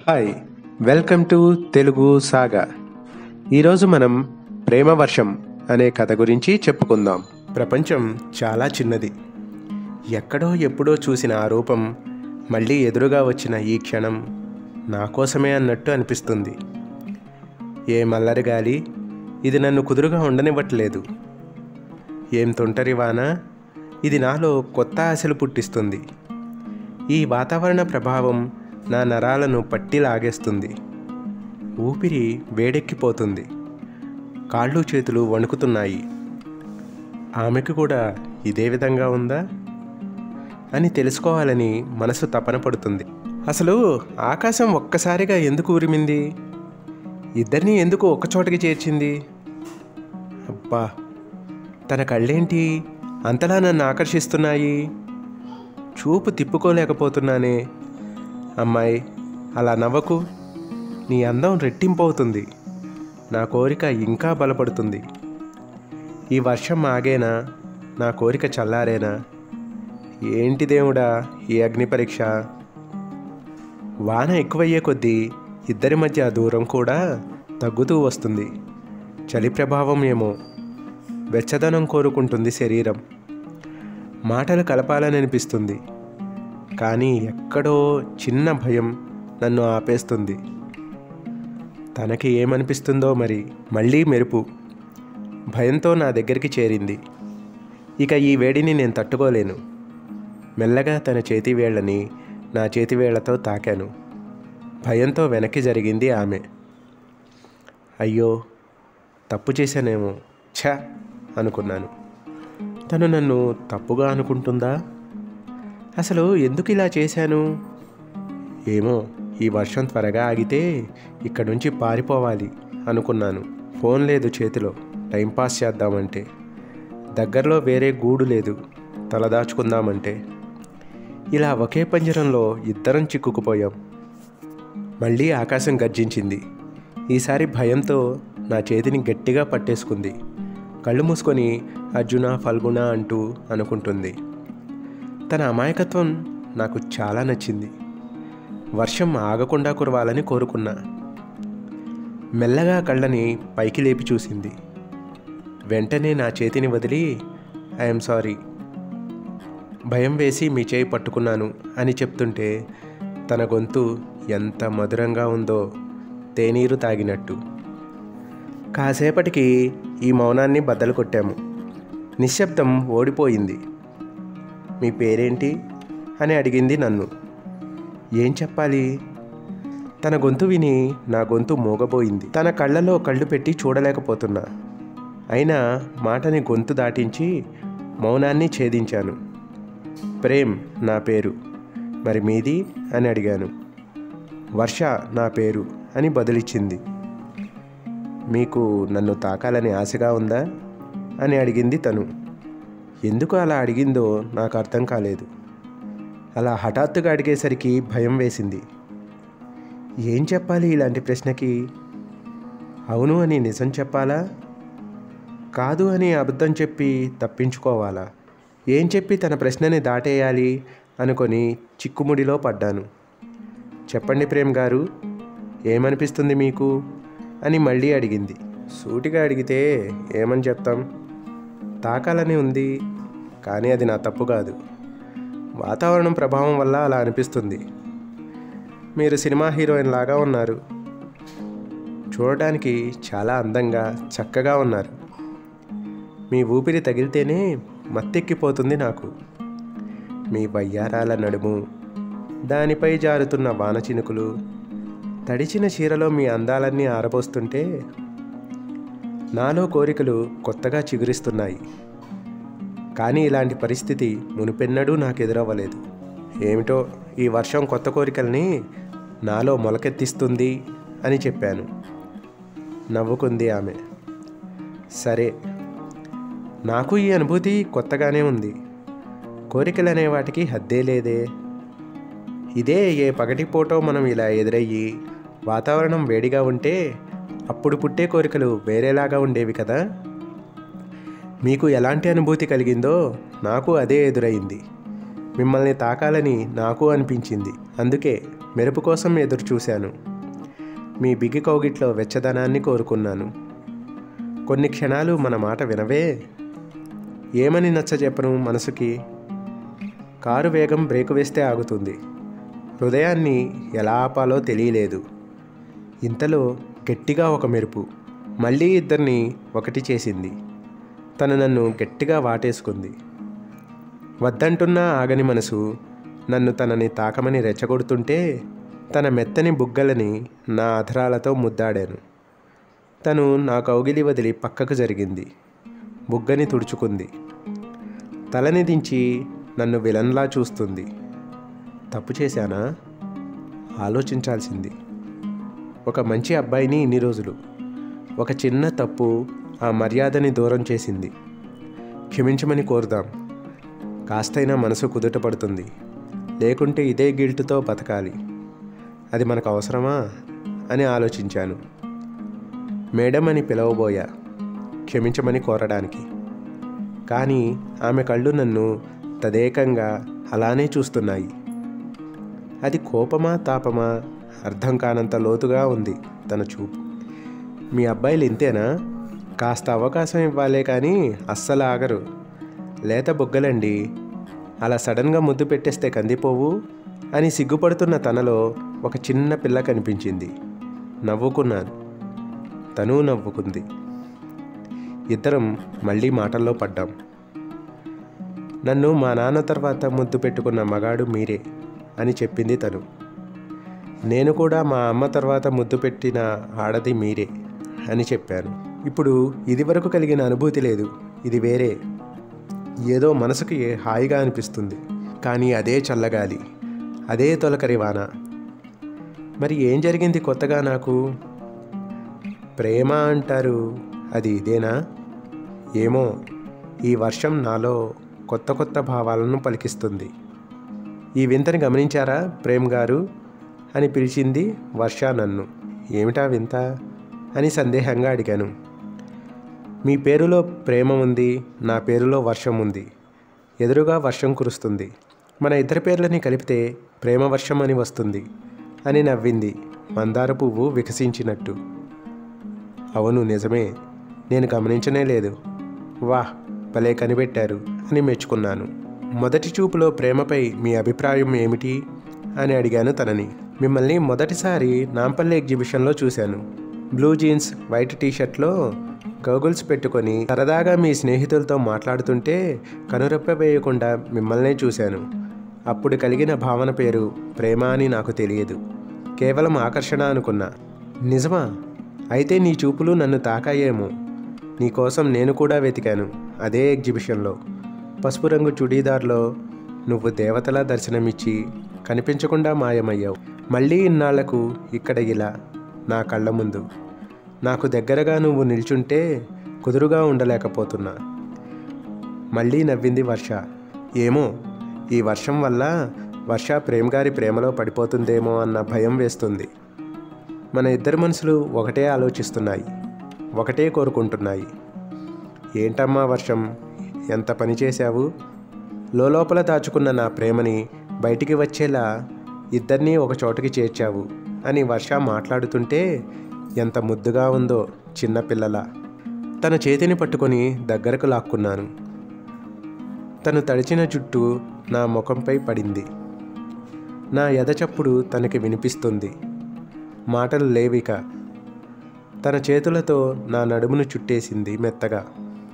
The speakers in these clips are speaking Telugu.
hi welcome to Telugu saga ఈరోజు మనం ప్రేమ వర్షం అనే కథ గురించి చెప్పుకుందాం ప్రపంచం చాలా చిన్నది ఎక్కడో ఎప్పుడో చూసిన ఆ రూపం మళ్ళీ ఎదురుగా వచ్చిన ఈ క్షణం నా కోసమే అన్నట్టు అనిపిస్తుంది ఏ మల్లరి గాలి ఇది నన్ను కుదురుగా ఉండనివ్వట్లేదు ఏం తుంటరి వాన ఇది నాలో కొత్త ఆశలు పుట్టిస్తుంది ఈ వాతావరణ ప్రభావం నా నరాలను పట్టి లాగేస్తుంది ఊపిరి వేడెక్కిపోతుంది కాళ్ళు చేతులు వణుకుతున్నాయి ఆమెకు కూడా ఇదే విధంగా ఉందా అని తెలుసుకోవాలని మనసు తపన పడుతుంది అసలు ఆకాశం ఒక్కసారిగా ఎందుకు ఉరిమింది ఇద్దరిని ఎందుకు ఒక్కచోటకి చేర్చింది అబ్బా తన కళ్ళేంటి అంతలా నన్ను ఆకర్షిస్తున్నాయి చూపు తిప్పుకోలేకపోతున్నానే అమ్మాయి అలా నవ్వకు నీ అందం రెట్టింపవుతుంది నా కోరిక ఇంకా బలపడుతుంది ఈ వర్షం ఆగేనా నా కోరిక చల్లారేనా ఏంటి దేవుడా ఈ అగ్ని పరీక్ష వాన ఎక్కువయ్యే కొద్దీ ఇద్దరి మధ్య దూరం కూడా తగ్గుతూ వస్తుంది చలి ప్రభావం ఏమో వెచ్చదనం కోరుకుంటుంది శరీరం మాటలు కలపాలని అనిపిస్తుంది కానీ ఎక్కడో చిన్న భయం నన్ను ఆపేస్తుంది తనకి ఏమనిపిస్తుందో మరి మళ్ళీ మెరుపు భయంతో నా దగ్గరికి చేరింది ఇక ఈ వేడిని నేను తట్టుకోలేను మెల్లగా తన చేతి వేళ్ళని నా చేతి వేళ్లతో తాకాను భయంతో వెనక్కి జరిగింది ఆమె అయ్యో తప్పు చేశానేమో ఛ అనుకున్నాను తను నన్ను తప్పుగా అనుకుంటుందా అసలు ఎందుకు ఇలా చేశాను ఏమో ఈ వర్షం త్వరగా ఆగితే ఇక్కడ నుంచి పారిపోవాలి అనుకున్నాను ఫోన్ లేదు చేతిలో టైంపాస్ చేద్దామంటే దగ్గరలో వేరే గూడు లేదు తలదాచుకుందామంటే ఇలా ఒకే పంజరంలో ఇద్దరం చిక్కుకుపోయాం మళ్ళీ ఆకాశం గర్జించింది ఈసారి భయంతో నా చేతిని గట్టిగా పట్టేసుకుంది కళ్ళు మూసుకొని అర్జున ఫల్గుణ అంటూ అనుకుంటుంది తన అమాయకత్వం నాకు చాలా నచ్చింది వర్షం ఆగకుండా కురవాలని కోరుకున్నా మెల్లగా కళ్ళని పైకి లేపి చూసింది వెంటనే నా చేతిని వదిలి ఐఎమ్ సారీ భయం వేసి మీ చేయి పట్టుకున్నాను అని చెప్తుంటే తన గొంతు ఎంత మధురంగా ఉందో తేనీరు తాగినట్టు కాసేపటికి ఈ మౌనాన్ని బద్దలు కొట్టాము నిశ్శబ్దం ఓడిపోయింది మీ పేరేంటి అని అడిగింది నన్ను ఏం చెప్పాలి తన గొంతు విని నా గొంతు మోగబోయింది తన కళ్ళలో కళ్ళు పెట్టి చూడలేకపోతున్నా అయినా మాటని గొంతు దాటించి మౌనాన్ని ఛేదించాను ప్రేమ్ నా పేరు మరి మీది అని అడిగాను వర్ష నా పేరు అని బదులిచ్చింది మీకు నన్ను తాకాలని ఆశగా ఉందా అని అడిగింది తను ఎందుకు అలా అడిగిందో నాకు అర్థం కాలేదు అలా హఠాత్తుగా అడిగేసరికి భయం వేసింది ఏం చెప్పాలి ఇలాంటి ప్రశ్నకి అవును అని నిజం చెప్పాలా కాదు అని అబద్ధం చెప్పి తప్పించుకోవాలా ఏం చెప్పి తన ప్రశ్నని దాటేయాలి అనుకొని చిక్కుముడిలో పడ్డాను చెప్పండి ప్రేమ్ గారు ఏమనిపిస్తుంది మీకు అని మళ్ళీ అడిగింది సూటిగా అడిగితే ఏమని చెప్తాం తాకాలని ఉంది కానీ అది నా తప్పు కాదు వాతావరణం ప్రభావం వల్ల అలా అనిపిస్తుంది మీరు సినిమా హీరోయిన్ లాగా ఉన్నారు చూడటానికి చాలా అందంగా చక్కగా ఉన్నారు మీ ఊపిరి తగిలితేనే మత్తెక్కిపోతుంది నాకు మీ వయ్యారాల నడుము దానిపై జారుతున్న వాన చినుకులు తడిచిన చీరలో మీ అందాలన్నీ ఆరబోస్తుంటే నాలో కోరికలు కొత్తగా చిగురిస్తున్నాయి కానీ ఇలాంటి పరిస్థితి మునుపెన్నడూ నాకు ఎదురవ్వలేదు ఏమిటో ఈ వర్షం కొత్త కోరికల్ని నాలో మొలకెత్తిస్తుంది అని చెప్పాను నవ్వుకుంది ఆమె సరే నాకు ఈ అనుభూతి కొత్తగానే ఉంది కోరికలు అనే వాటికి హద్దే లేదే ఇదే ఏ పగటిపూటో మనం ఇలా ఎదురయ్యి వాతావరణం వేడిగా ఉంటే అప్పుడు పుట్టే కోరికలు వేరేలాగా ఉండేవి కదా మీకు ఎలాంటి అనుభూతి కలిగిందో నాకు అదే ఎదురైంది మిమ్మల్ని తాకాలని నాకు అనిపించింది అందుకే మెరుపు కోసం ఎదురు చూశాను మీ బిగి కౌగిట్లో వెచ్చదనాన్ని కోరుకున్నాను కొన్ని క్షణాలు మన మాట వినవే ఏమని నచ్చ చెప్పను మనసుకి కారు వేగం బ్రేకు వేస్తే ఆగుతుంది హృదయాన్ని ఎలా ఆపాలో తెలియలేదు ఇంతలో గట్టిగా ఒక మెరుపు మళ్ళీ ఇద్దరిని ఒకటి చేసింది తను నన్ను గట్టిగా వాటేసుకుంది వద్దంటున్నా ఆగని మనసు నన్ను తనని తాకమని రెచ్చగొడుతుంటే తన మెత్తని బుగ్గలని నా అధరాలతో ముద్దాడాను తను నా కౌగిలి వదిలి పక్కకు జరిగింది బుగ్గని తుడుచుకుంది తలని దించి నన్ను విలన్లా చూస్తుంది తప్పు చేశానా ఆలోచించాల్సింది ఒక మంచి అబ్బాయిని ఇన్ని రోజులు ఒక చిన్న తప్పు ఆ మర్యాదని దూరం చేసింది క్షమించమని కోరుదాం కాస్తైనా మనసు కుదుట పడుతుంది లేకుంటే ఇదే గిల్టుతో బతకాలి అది మనకు అవసరమా అని ఆలోచించాను మేడం అని పిలవబోయా క్షమించమని కోరడానికి కానీ ఆమె కళ్ళు నన్ను తదేకంగా అలానే చూస్తున్నాయి అది కోపమా తాపమా అర్థం కానంత లోతుగా ఉంది తన చూపు మీ అబ్బాయిలు ఇంతేనా కాస్త అవకాశం ఇవ్వాలే కానీ అస్సలు ఆగరు లేత బొగ్గలండి అలా సడన్గా ముద్దు పెట్టేస్తే కందిపోవు అని సిగ్గుపడుతున్న తనలో ఒక చిన్న పిల్ల కనిపించింది నవ్వుకున్నాను తను నవ్వుకుంది ఇద్దరం మళ్ళీ మాటల్లో పడ్డాం నన్ను మా నాన్న తర్వాత ముద్దు పెట్టుకున్న మగాడు మీరే అని చెప్పింది తను నేను కూడా మా అమ్మ తర్వాత ముద్దు పెట్టిన ఆడది మీరే అని చెప్పాను ఇప్పుడు ఇది వరకు కలిగిన అనుభూతి లేదు ఇది వేరే ఏదో మనసుకి హాయిగా అనిపిస్తుంది కానీ అదే చల్లగాలి అదే తొలకరి వాన మరి ఏం జరిగింది కొత్తగా నాకు ప్రేమ అంటారు అది ఇదేనా ఏమో ఈ వర్షం నాలో కొత్త కొత్త భావాలను పలికిస్తుంది ఈ వింతని గమనించారా ప్రేమ్ గారు అని పిలిచింది వర్ష నన్ను ఏమిటా వింత అని సందేహంగా అడిగాను మీ పేరులో ప్రేమ ఉంది నా పేరులో వర్షం ఉంది ఎదురుగా వర్షం కురుస్తుంది మన ఇద్దరి పేర్లని కలిపితే ప్రేమ వర్షం అని వస్తుంది అని నవ్వింది మందార పువ్వు వికసించినట్టు అవును నిజమే నేను గమనించనే లేదు వాహ్ భలే కనిపెట్టారు అని మెచ్చుకున్నాను మొదటి చూపులో ప్రేమపై మీ అభిప్రాయం ఏమిటి అని అడిగాను తనని మిమ్మల్ని మొదటిసారి నాంపల్లి ఎగ్జిబిషన్లో చూశాను బ్లూ జీన్స్ వైట్ టీషర్ట్లో గౌగుల్స్ పెట్టుకొని సరదాగా మీ స్నేహితులతో మాట్లాడుతుంటే కనురెప్ప వేయకుండా మిమ్మల్నే చూశాను అప్పుడు కలిగిన భావన పేరు ప్రేమ అని నాకు తెలియదు కేవలం ఆకర్షణ అనుకున్నా నిజమా అయితే నీ చూపులు నన్ను తాకాయేమో నీకోసం నేను కూడా వెతికాను అదే ఎగ్జిబిషన్లో పసుపు రంగు చుడీదార్లో నువ్వు దేవతలా దర్శనమిచ్చి కనిపించకుండా మాయమయ్యావు మళ్ళీ ఇన్నాళ్లకు ఇక్కడ ఇలా నా కళ్ళ ముందు నాకు దగ్గరగా నువ్వు నిల్చుంటే కుదురుగా ఉండలేకపోతున్నా మళ్ళీ నవ్వింది వర్ష ఏమో ఈ వర్షం వల్ల వర్ష ప్రేమ్ గారి ప్రేమలో పడిపోతుందేమో అన్న భయం వేస్తుంది మన ఇద్దరి మనసులు ఒకటే ఆలోచిస్తున్నాయి ఒకటే కోరుకుంటున్నాయి ఏంటమ్మా వర్షం ఎంత పని చేశావు లోపల దాచుకున్న నా ప్రేమని బయటికి వచ్చేలా ఇద్దరినీ ఒక చోటుకి చేర్చావు అని వర్ష మాట్లాడుతుంటే ఎంత ముద్దుగా ఉందో చిన్నపిల్లల తన చేతిని పట్టుకొని దగ్గరకు లాక్కున్నాను తను తడిచిన జుట్టు నా ముఖంపై పడింది నా ఎదచప్పుడు తనకి వినిపిస్తుంది మాటలు లేవిక తన చేతులతో నా నడుమును చుట్టేసింది మెత్తగా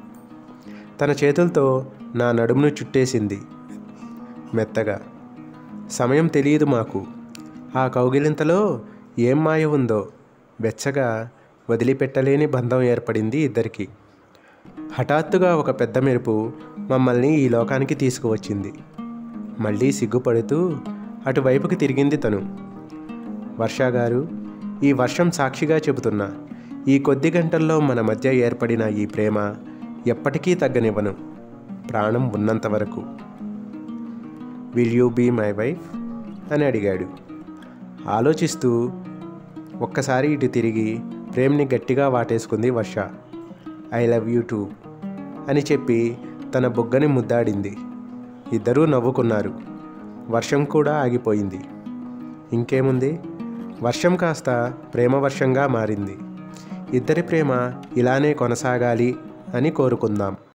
తన చేతులతో నా నడుమును చుట్టేసింది మెత్తగా సమయం తెలియదు మాకు ఆ కౌగిలింతలో ఏం మాయ ఉందో వెచ్చగా వదిలిపెట్టలేని బంధం ఏర్పడింది ఇద్దరికి హఠాత్తుగా ఒక పెద్ద మెరుపు మమ్మల్ని ఈ లోకానికి తీసుకువచ్చింది మళ్ళీ సిగ్గుపడుతూ అటువైపుకి తిరిగింది తను వర్ష గారు ఈ వర్షం సాక్షిగా చెబుతున్నా ఈ కొద్ది గంటల్లో మన మధ్య ఏర్పడిన ఈ ప్రేమ ఎప్పటికీ తగ్గనివ్వను ప్రాణం ఉన్నంత వరకు will you be my wife అని అడిగాడు ఆలోచిస్తూ ఒక్కసారి ఇటు తిరిగి ప్రేమ్ని గట్టిగా వాటేసుకుంది Varsha I love you too అని చెప్పి తన బుగ్గని ముద్దాడింది ఇద్దరూ నవ్వుకున్నారు వర్షం కూడా ఆగిపోయింది ఇంకేముంది వర్షం కాస్త ప్రేమ వర్షంగా మారింది ఇద్దరి ప్రేమ ఇలానే కొనసాగాలి అని కోరుకుందాం